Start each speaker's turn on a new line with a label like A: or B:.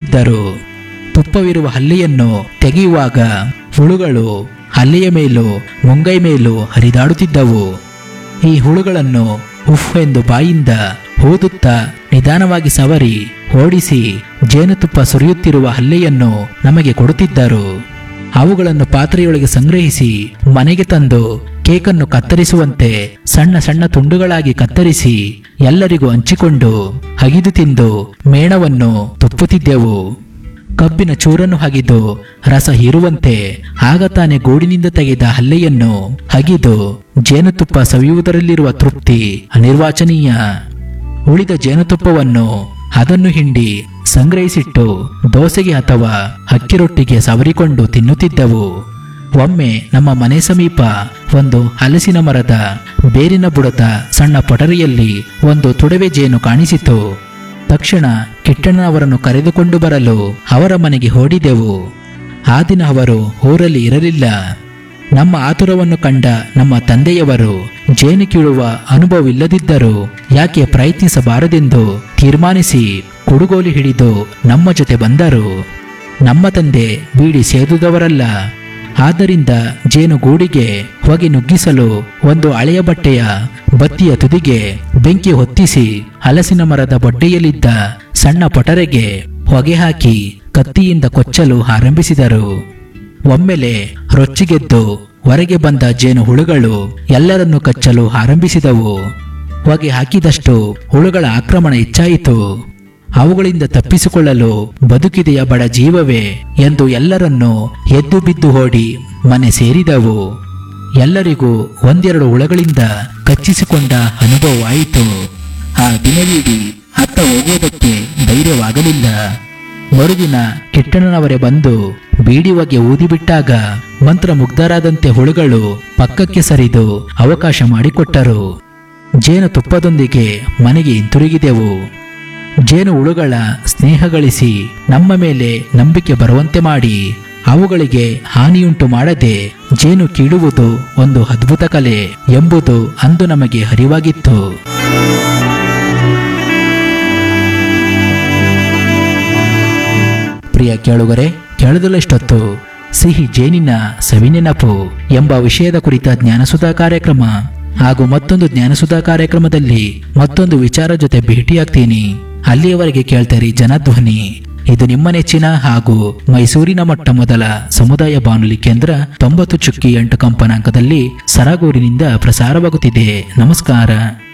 A: ಕೊಡುತ್ತಿದ್ದರು ತುಪ್ಪವಿರುವ ಹಲ್ಲೆಯನ್ನು ತೆಗೆಯುವಾಗ ಹುಳುಗಳು ಹಲ್ಲೆಯ ಮೇಲೂ ಮುಂಗೈ ಮೇಲೂ ಹರಿದಾಡುತ್ತಿದ್ದವು ಈ ಹುಳುಗಳನ್ನು ಉಫ್ ಎಂದು ಬಾಯಿಂದ ಊದುತ್ತಾ ನಿಧಾನವಾಗಿ ಸವರಿ ಓಡಿಸಿ ಜೇನುತುಪ್ಪ ಸುರಿಯುತ್ತಿರುವ ಹಲ್ಲೆಯನ್ನು ನಮಗೆ ಕೊಡುತ್ತಿದ್ದರು ಅವುಗಳನ್ನು ಪಾತ್ರೆಯೊಳಗೆ ಸಂಗ್ರಹಿಸಿ ಮನೆಗೆ ತಂದು ಕೇಕನ್ನು ಕತ್ತರಿಸುವಂತೆ ಸಣ್ಣ ಸಣ್ಣ ತುಂಡುಗಳಾಗಿ ಕತ್ತರಿಸಿ ಎಲ್ಲರಿಗೂ ಹಂಚಿಕೊಂಡು ಅಗಿದು ತಿಂದು ಮೇಣವನ್ನು ತುಪ್ಪುತ್ತಿದ್ದೆವು ಕಬ್ಬಿನ ಚೂರನ್ನು ಹಗಿದು ರಸ ಹೀರುವಂತೆ ಆಗ ತಾನೇ ಗೂಡಿನಿಂದ ತೆಗೆದ ಹಲ್ಲೆಯನ್ನು ಹಗಿದು ಜೇನುತುಪ್ಪ ಸವಿಯುವುದರಲ್ಲಿರುವ ತೃಪ್ತಿ ಅನಿರ್ವಾಚನೀಯ ಉಳಿದ ಜೇನುತುಪ್ಪವನ್ನು ಅದನ್ನು ಹಿಂಡಿ ಸಂಗ್ರಹಿಸಿಟ್ಟು ದೋಸೆಗೆ ಅಥವಾ ಅಕ್ಕಿ ರೊಟ್ಟಿಗೆ ಸವರಿಕೊಂಡು ತಿನ್ನುತ್ತಿದ್ದೆವು ಒಮ್ಮೆ ನಮ್ಮ ಮನೆ ಸಮೀಪ ಒಂದು ಹಲಸಿನ ಮರದ ಬೇರಿನ ಬುಡದ ಸಣ್ಣ ಪೊಟರಿಯಲ್ಲಿ ಒಂದು ತುಡವೆ ಜೇನು ಕಾಣಿಸಿತು ತಕ್ಷಣ ಕಿಟ್ಟಣ್ಣನವರನ್ನು ಕರೆದುಕೊಂಡು ಬರಲು ಅವರ ಮನೆಗೆ ಓಡಿದೆವು ಆ ದಿನ ಅವರು ಊರಲ್ಲಿ ಇರಲಿಲ್ಲ ನಮ್ಮ ಆತುರವನ್ನು ಕಂಡ ನಮ್ಮ ತಂದೆಯವರು ಜೇನು ಕೀಳುವ ಅನುಭವವಿಲ್ಲದಿದ್ದರೂ ಯಾಕೆ ಪ್ರಯತ್ನಿಸಬಾರದೆಂದು ತೀರ್ಮಾನಿಸಿ ಕುಡುಗೋಲು ಹಿಡಿದು ನಮ್ಮ ಜೊತೆ ಬಂದರು ನಮ್ಮ ತಂದೆ ಬೀಡಿ ಸೇದುದವರಲ್ಲ ಆದ್ದರಿಂದ ಜೇನುಗೂಡಿಗೆ ಹೊಗೆ ನುಗ್ಗಿಸಲು ಒಂದು ಹಳೆಯ ಬಟ್ಟೆಯ ಬತ್ತಿಯ ತುದಿಗೆ ಬೆಂಕಿ ಹೊತ್ತಿಸಿ ಹಲಸಿನ ಮರದ ಬೊಡ್ಡೆಯಲ್ಲಿದ್ದ ಸಣ್ಣ ಪೊಟರೆಗೆ ಹೊಗೆ ಹಾಕಿ ಕತ್ತಿಯಿಂದ ಕೊಚ್ಚಲು ಆರಂಭಿಸಿದರು ಒಮ್ಮೆಲೆ ರೊಚ್ಚಿಗೆದ್ದು ಹೊರಗೆ ಬಂದ ಜೇನು ಹುಳುಗಳು ಎಲ್ಲರನ್ನು ಕಚ್ಚಲು ಆರಂಭಿಸಿದವು ಹೊಗೆ ಹಾಕಿದಷ್ಟು ಹುಳುಗಳ ಆಕ್ರಮಣ ಹೆಚ್ಚಾಯಿತು ಅವುಗಳಿಂದ ತಪ್ಪಿಸಿಕೊಳ್ಳಲು ಬದುಕಿದೆಯ ಬಡ ಜೀವವೇ ಎಂದು ಎಲ್ಲರನ್ನೂ ಎದ್ದು ಬಿದ್ದು ಓಡಿ ಮನೆ ಸೇರಿದವು ಎಲ್ಲರಿಗೂ ಒಂದೆರಡು ಹುಳಗಳಿಂದ ಕಚ್ಚಿಸಿಕೊಂಡ ಅನುಭವವಾಯಿತು ಆ ದಿನವಿಡೀ ಅತ್ತ ಹೋಗೋದಕ್ಕೆ ಧೈರ್ಯವಾಗಲಿಲ್ಲ ಮರುದಿನ ಕಿಟ್ಟಣ್ಣನವರೇ ಬಂದು ಬೀಡಿ ಹೊಗೆ ಊದಿಬಿಟ್ಟಾಗ ಮಂತ್ರಮುಗ್ಧರಾದಂತೆ ಹುಳುಗಳು ಪಕ್ಕಕ್ಕೆ ಸರಿದು ಅವಕಾಶ ಮಾಡಿಕೊಟ್ಟರು ಜೇನು ತುಪ್ಪದೊಂದಿಗೆ ಮನೆಗೆ ಹಿಂತಿರುಗಿದೆವು ಜೇನು ಹುಳುಗಳ ಸ್ನೇಹ ಗಳಿಸಿ ನಮ್ಮ ಮೇಲೆ ನಂಬಿಕೆ ಬರುವಂತೆ ಮಾಡಿ ಅವುಗಳಿಗೆ ಹಾನಿಯುಂಟು ಮಾಡದೆ ಜೇನು ಕೀಳುವುದು ಒಂದು ಅದ್ಭುತ ಕಲೆ ಎಂಬುದು ಅಂದು ನಮಗೆ ಅರಿವಾಗಿತ್ತು ಪ್ರಿಯ ಕೇಳುಗರೆ ಕೇಳದಲ್ಲಷ್ಟೊತ್ತು ಸಿಹಿ ಜೇನಿನ ಸವಿನೆನಪು ಎಂಬ ವಿಷಯದ ಕುರಿತ ಜ್ಞಾನಸುಧಾ ಕಾರ್ಯಕ್ರಮ ಹಾಗೂ ಮತ್ತೊಂದು ಜ್ಞಾನಸುಧಾ ಕಾರ್ಯಕ್ರಮದಲ್ಲಿ ಮತ್ತೊಂದು ವಿಚಾರ ಜೊತೆ ಭೇಟಿಯಾಗ್ತೀನಿ ಅಲ್ಲಿಯವರೆಗೆ ಕೇಳ್ತಾರೆ ಜನಧ್ವನಿ ಇದು ನಿಮ್ಮ ನೆಚ್ಚಿನ ಹಾಗೂ ಮೈಸೂರಿನ ಮೊಟ್ಟ ಮೊದಲ ಸಮುದಾಯ ಬಾನುಲಿ ಕೇಂದ್ರ ತೊಂಬತ್ತು ಚುಕ್ಕಿ ಎಂಟು ಕಂಪನಾಂಕದಲ್ಲಿ ಸರಗೂರಿನಿಂದ ಪ್ರಸಾರವಾಗುತ್ತಿದೆ ನಮಸ್ಕಾರ